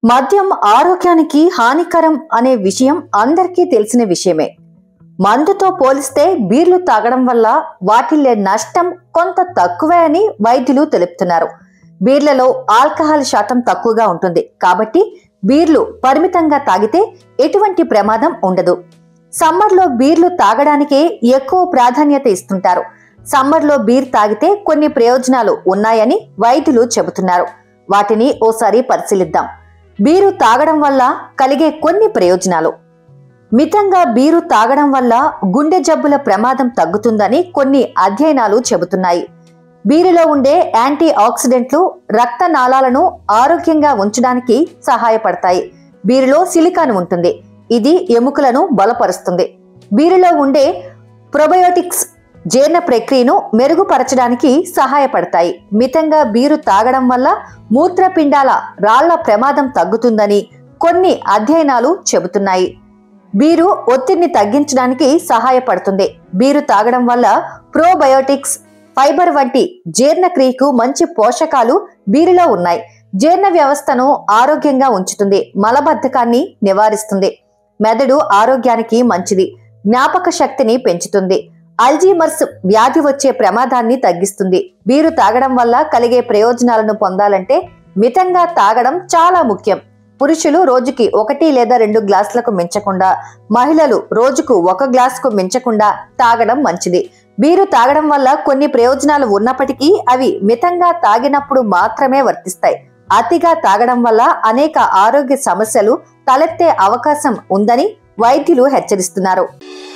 మద్యం ఆరోగ్యానికి హానికరం అనే విషయం అందరికీ తెలిసిన విషయమే మందుతో పోలిస్తే బీర్లు తాగడం వల్ల వాటిల్లే నష్టం కొంత తక్కువే అని వైద్యులు తెలుపుతున్నారు బీర్లలో ఆల్కహాల్ శాతం తక్కువగా ఉంటుంది కాబట్టి బీర్లు పరిమితంగా తాగితే ఎటువంటి ప్రమాదం ఉండదు సమ్మర్లో బీర్లు తాగడానికే ఎక్కువ ప్రాధాన్యత ఇస్తుంటారు సమ్మర్లో బీర్ తాగితే కొన్ని ప్రయోజనాలు ఉన్నాయని వైద్యులు చెబుతున్నారు వాటిని ఓసారి పరిశీలిద్దాం బీరు తాగడం వల్ల కలిగే కొన్ని ప్రయోజనాలు మితంగా బీరు తాగడం వల్ల గుండె జబ్బుల ప్రమాదం తగ్గుతుందని కొన్ని అధ్యయనాలు చెబుతున్నాయి బీరులో ఉండే యాంటీ ఆక్సిడెంట్లు రక్త నాళాలను ఆరోగ్యంగా ఉంచడానికి సహాయపడతాయి బీరులో సిలికాన్ ఉంటుంది ఇది ఎముకలను బలపరుస్తుంది బీరులో ఉండే ప్రొబయోటిక్స్ జీర్ణ ప్రక్రియను మెరుగుపరచడానికి సహాయపడతాయి మితంగా బీరు తాగడం వల్ల మూత్రపిండాల రాళ్ల ప్రమాదం తగ్గుతుందని కొన్ని అధ్యయనాలు చెబుతున్నాయి బీరు ఒత్తిడిని తగ్గించడానికి సహాయపడుతుంది బీరు తాగడం వల్ల ప్రోబయోటిక్స్ ఫైబర్ వంటి జీర్ణక్రియకు మంచి పోషకాలు బీరులో ఉన్నాయి జీర్ణ వ్యవస్థను ఆరోగ్యంగా ఉంచుతుంది మలబద్ధకాన్ని నివారిస్తుంది మెదడు ఆరోగ్యానికి మంచిది జ్ఞాపక శక్తిని పెంచుతుంది అల్జీమర్స్ వ్యాధి వచ్చే ప్రమాదాన్ని తగ్గిస్తుంది బీరు తాగడం వల్ల కలిగే ప్రయోజనాలను పొందాలంటే మితంగా తాగడం చాలా ముఖ్యం పురుషులు రోజుకి ఒకటి లేదా రెండు గ్లాసులకు మించకుండా మహిళలు రోజుకు ఒక గ్లాసుకు మించకుండా తాగడం మంచిది బీరు తాగడం వల్ల కొన్ని ప్రయోజనాలు ఉన్నప్పటికీ అవి మితంగా తాగినప్పుడు మాత్రమే వర్తిస్తాయి అతిగా తాగడం వల్ల అనేక ఆరోగ్య సమస్యలు తలెత్తే అవకాశం ఉందని వైద్యులు హెచ్చరిస్తున్నారు